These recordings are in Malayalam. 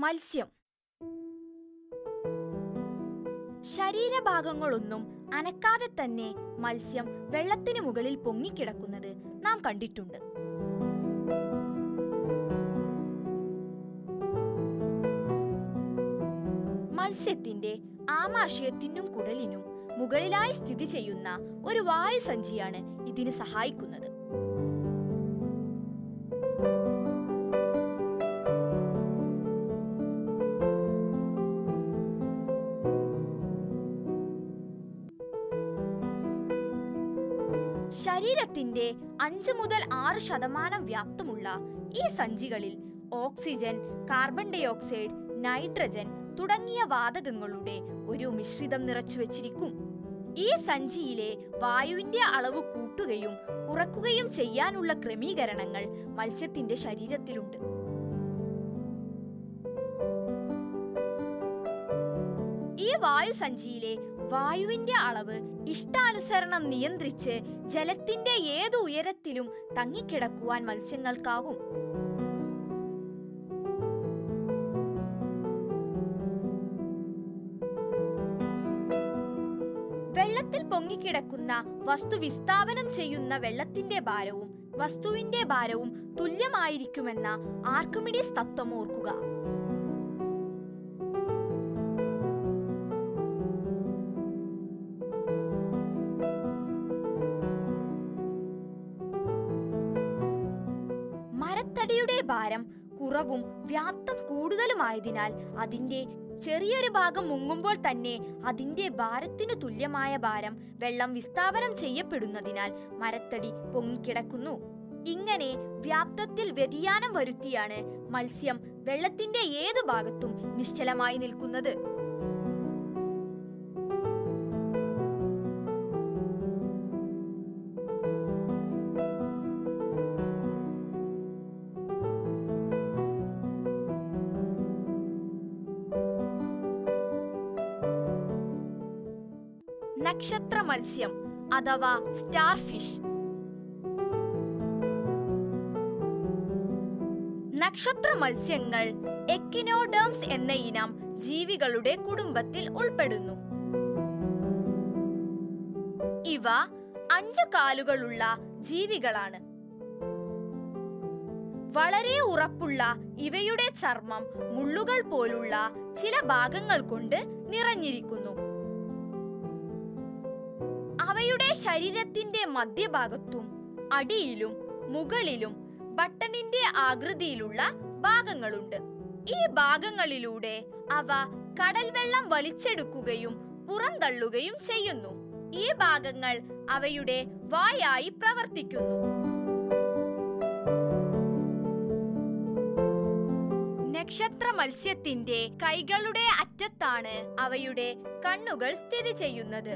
മത്സ്യം ശരീരഭാഗങ്ങളൊന്നും അനക്കാതെ തന്നെ മത്സ്യം വെള്ളത്തിന് മുകളിൽ പൊങ്ങിക്കിടക്കുന്നത് നാം കണ്ടിട്ടുണ്ട് മത്സ്യത്തിന്റെ ആമാശയത്തിനും കുടലിനും മുകളിലായി സ്ഥിതി ചെയ്യുന്ന ഒരു വായുസഞ്ചിയാണ് ഇതിന് സഹായിക്കുന്നത് ശരീരത്തിന്റെ അഞ്ച് മുതൽ ആറ് ശതമാനം വ്യാപ്തമുള്ള ഈ സഞ്ചികളിൽ oxygen carbon dioxide nitrogen തുടങ്ങിയ വാതകങ്ങളുടെ ഒരു മിശ്രിതം നിറച്ചു വെച്ചിരിക്കും ഈ സഞ്ചിയിലെ വായുവിന്റെ അളവ് കൂട്ടുകയും കുറക്കുകയും ചെയ്യാനുള്ള ക്രമീകരണങ്ങൾ മത്സ്യത്തിന്റെ ശരീരത്തിലുണ്ട് ഈ വായുസഞ്ചിയിലെ വായുവിന്റെ അളവ് ഇഷ്ടാനുസരണം നിയന്ത്രിച്ച് ജലത്തിന്റെ ഏതു ഉയരത്തിലും തങ്ങിക്കിടക്കുവാൻ മത്സ്യങ്ങൾക്കാകും വെള്ളത്തിൽ പൊങ്ങിക്കിടക്കുന്ന വസ്തു വിസ്ഥാപനം ചെയ്യുന്ന വെള്ളത്തിന്റെ ഭാരവും വസ്തുവിന്റെ ഭാരവും തുല്യമായിരിക്കുമെന്ന ആർക്കുമിഡീസ് തത്വം ഓർക്കുക മരത്തടിയുടെ ഭാരം കുറവും വ്യാപ്തം കൂടുതലുമായതിനാൽ അതിന്റെ ചെറിയൊരു ഭാഗം മുങ്ങുമ്പോൾ തന്നെ അതിന്റെ ഭാരത്തിനു തുല്യമായ ഭാരം വെള്ളം വിസ്ഥാപനം ചെയ്യപ്പെടുന്നതിനാൽ മരത്തടി പൊങ്ങിക്കിടക്കുന്നു ഇങ്ങനെ വ്യാപ്തത്തിൽ വ്യതിയാനം വരുത്തിയാണ് മത്സ്യം വെള്ളത്തിന്റെ ഏതു ഭാഗത്തും നിശ്ചലമായി നിൽക്കുന്നത് നക്ഷത്ര മത്സ്യം അഥവാ സ്റ്റാർ ഫിഷ് നക്ഷത്ര മത്സ്യങ്ങൾ എക്കിനോഡേംസ് എന്ന ഇനം ജീവികളുടെ കുടുംബത്തിൽ ഉൾപ്പെടുന്നു ഇവ അഞ്ച് കാലുകളുള്ള ജീവികളാണ് വളരെ ഉറപ്പുള്ള ഇവയുടെ ചർമ്മം മുള്ളുകൾ പോലുള്ള ചില ഭാഗങ്ങൾ കൊണ്ട് നിറഞ്ഞിരിക്കുന്നു അവയുടെ ശരീരത്തിന്റെ മധ്യഭാഗത്തും അടിയിലും മുകളിലും ബട്ടണിന്റെ ആകൃതിയിലുള്ള ഭാഗങ്ങളുണ്ട് ഈ ഭാഗങ്ങളിലൂടെ അവ കടൽ വെള്ളം വലിച്ചെടുക്കുകയും പുറന്തള്ളുകയും ചെയ്യുന്നു ഈ ഭാഗങ്ങൾ അവയുടെ വായായി പ്രവർത്തിക്കുന്നു നക്ഷത്ര മത്സ്യത്തിന്റെ കൈകളുടെ അറ്റത്താണ് അവയുടെ കണ്ണുകൾ സ്ഥിതി ചെയ്യുന്നത്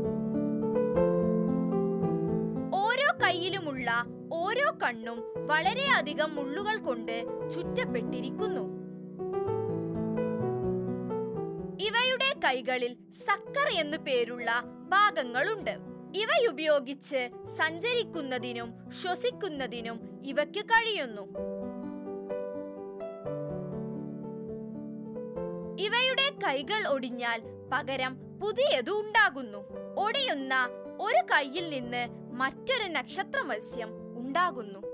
ഓരോ കൈയിലുമുള്ള ഓരോ കണ്ണും വളരെയധികം മുള്ളുകൾ കൊണ്ട് ചുറ്റപ്പെട്ടിരിക്കുന്നു ഇവയുടെ കൈകളിൽ സക്കർ എന്നു പേരുള്ള ഭാഗങ്ങളുണ്ട് ഇവയുപയോഗിച്ച് സഞ്ചരിക്കുന്നതിനും ശ്വസിക്കുന്നതിനും ഇവയ്ക്ക് കഴിയുന്നു ഇവയുടെ കൈകൾ ഒടിഞ്ഞാൽ പകരം പുതിയത് ഉണ്ടാകുന്നു ഒടിയുന്ന ഒരു കൈയിൽ നിന്ന് മറ്റൊരു നക്ഷത്ര മത്സ്യം ഉണ്ടാകുന്നു